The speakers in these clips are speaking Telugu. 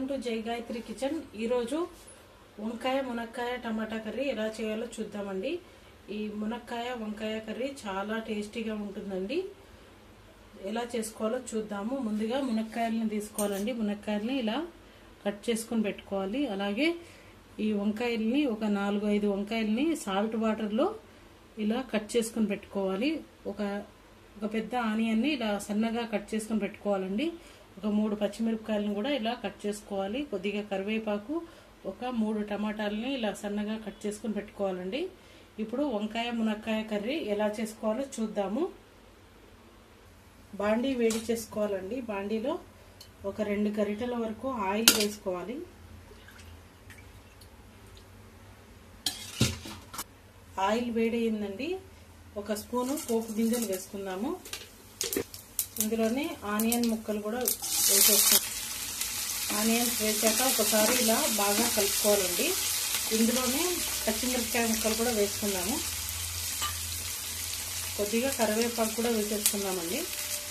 టు జై గాయత్రి కిచెన్ ఈరోజు వంకాయ మునక్కాయ టమాటా కర్రీ ఎలా చేయాలో చూద్దామండి ఈ మునక్కాయ వంకాయ కర్రీ చాలా టేస్టీగా ఉంటుందండి ఎలా చేసుకోవాలో చూద్దాము ముందుగా మునక్కాయలని తీసుకోవాలండి మునక్కాయలని ఇలా కట్ చేసుకొని పెట్టుకోవాలి అలాగే ఈ వంకాయల్ని ఒక నాలుగు ఐదు వంకాయల్ని సాల్ట్ వాటర్లో ఇలా కట్ చేసుకొని పెట్టుకోవాలి ఒక ఒక పెద్ద ఆనియన్ని ఇలా సన్నగా కట్ చేసుకొని పెట్టుకోవాలండి ఒక మూడు పచ్చిమిరపకాయలను కూడా ఇలా కట్ చేసుకోవాలి కొద్దిగా కరివేపాకు ఒక మూడు టమాటాలని ఇలా సన్నగా కట్ చేసుకొని పెట్టుకోవాలండి ఇప్పుడు వంకాయ మునక్కాయ కర్రీ ఎలా చేసుకోవాలో చూద్దాము బాండీ వేడి చేసుకోవాలండి బాండీలో ఒక రెండు గరిటెల వరకు ఆయిల్ వేసుకోవాలి ఆయిల్ వేడయిందండి ఒక స్పూను పోపు గింజలు వేసుకుందాము ఇందులోనే ఆనియన్ ముక్కలు కూడా వేసేస్తాం ఆనియన్స్ వేసాక ఒకసారి ఇలా బాగా కలుపుకోవాలండి ఇందులోనే పచ్చిమిరపకాయ ముక్కలు కూడా వేసుకుందాము కొద్దిగా కరివేపాకు కూడా వేసేసుకుందామండి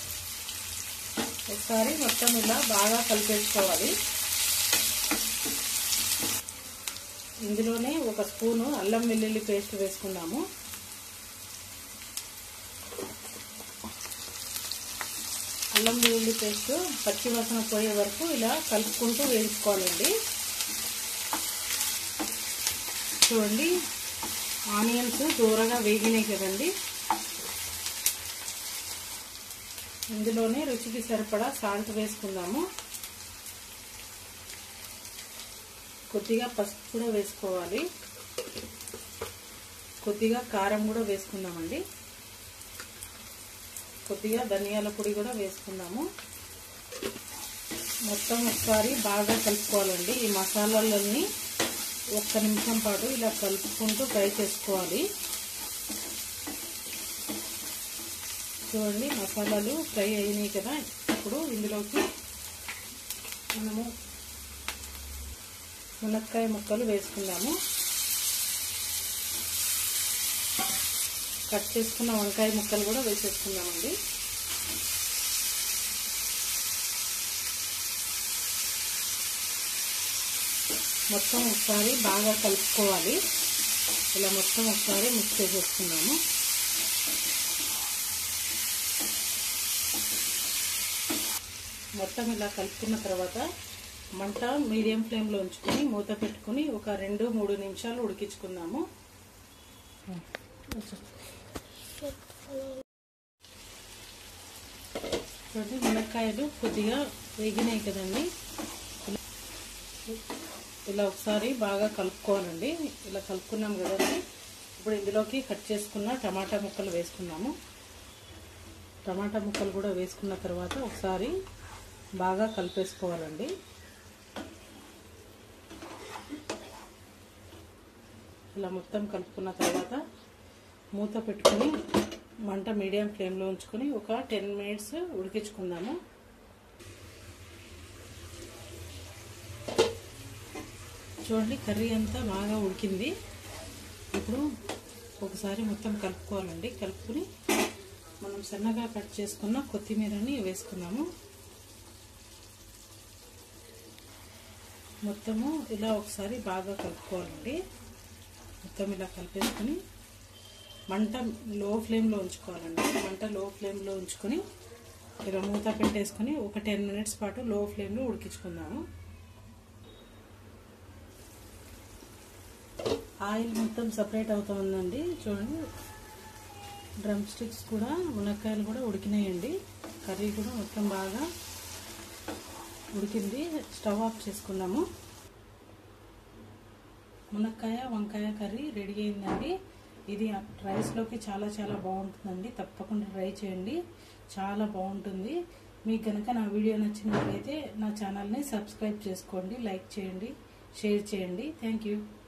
ఒకసారి మొత్తం ఇలా బాగా కలిపేసుకోవాలి ఇందులోనే ఒక స్పూను అల్లం వెల్లుల్లి పేస్ట్ వేసుకుందాము అల్లం వెల్లుల్లి పేస్ట్ పచ్చి వాసన పోయే వరకు ఇలా కలుపుకుంటూ వేసుకోవాలండి చూడండి ఆనియన్స్ దూరగా వేగినాయి కదండి ఇందులోనే రుచికి సరిపడా సాల్ట్ వేసుకుందాము కొద్దిగా పసుపు కూడా వేసుకోవాలి కొద్దిగా కారం కూడా వేసుకుందామండి కొద్దిగా ధనియాల పొడి కూడా వేసుకుందాము మొత్తం ఒకసారి బాగా కలుపుకోవాలండి ఈ మసాలాలన్నీ ఒక్క నిమిషం పాటు ఇలా కలుపుకుంటూ ఫ్రై చేసుకోవాలి చూడండి మసాలాలు ఫ్రై అయినాయి కదా ఇప్పుడు ఇందులోకి మనము మునక్కాయ ముక్కలు వేసుకుందాము కట్ చేసుకున్న వంకాయ ముక్కలు కూడా వేసేసుకుందామండి మొత్తం ఒకసారి బాగా కలుపుకోవాలి ఇలా మొత్తం ఒకసారి మిక్స్ చేసేసుకుందాము మొత్తం ఇలా కలుపుకున్న తర్వాత మంట మీడియం ఫ్లేమ్లో ఉంచుకొని మూత పెట్టుకుని ఒక రెండు మూడు నిమిషాలు ఉడికించుకుందాము చూడండి మునక్కాయలు కొద్దిగా వేగినాయి కదండి ఇలా ఒకసారి బాగా కలుపుకోవాలండి ఇలా కలుపుకున్నాం కదండి ఇప్పుడు ఇందులోకి కట్ చేసుకున్న టమాటా ముక్కలు వేసుకున్నాము టమాటా ముక్కలు కూడా వేసుకున్న తర్వాత ఒకసారి బాగా కలిపేసుకోవాలండి ఇలా మొత్తం కలుపుకున్న తర్వాత మూత పెట్టుకొని మంట మీడియం ఫ్లేమ్లో ఉంచుకొని ఒక టెన్ మినిట్స్ ఉడికించుకుందాము చూడండి కర్రీ అంతా బాగా ఉడికింది ఇప్పుడు ఒకసారి మొత్తం కలుపుకోవాలండి కలుపుకొని మనం సన్నగా కట్ చేసుకున్న కొత్తిమీరని వేసుకున్నాము మొత్తము ఇలా ఒకసారి బాగా కలుపుకోవాలండి మొత్తం ఇలా కలిపేసుకొని మంట లో ఫ్లేమ్లో ఉంచుకోవాలండి మంట లో ఫ్లేమ్లో ఉంచుకొని ఇలా మూత పెట్టేసుకొని ఒక టెన్ మినిట్స్ పాటు లో ఫ్లేమ్లో ఉడికించుకుందాము ఆయిల్ మొత్తం సపరేట్ అవుతూ ఉందండి చూడండి డ్రమ్ స్టిక్స్ కూడా మునక్కాయలు కూడా ఉడికినాయండి కర్రీ కూడా మొత్తం బాగా ఉడికింది స్టవ్ ఆఫ్ చేసుకున్నాము మునక్కాయ వంకాయ కర్రీ రెడీ అయిందండి ఇది రైస్లోకి చాలా చాలా బాగుంటుందండి తప్పకుండా ట్రై చేయండి చాలా బాగుంటుంది మీకు కనుక నా వీడియో నచ్చినట్లయితే నా ఛానల్ని సబ్స్క్రైబ్ చేసుకోండి లైక్ చేయండి షేర్ చేయండి థ్యాంక్ యూ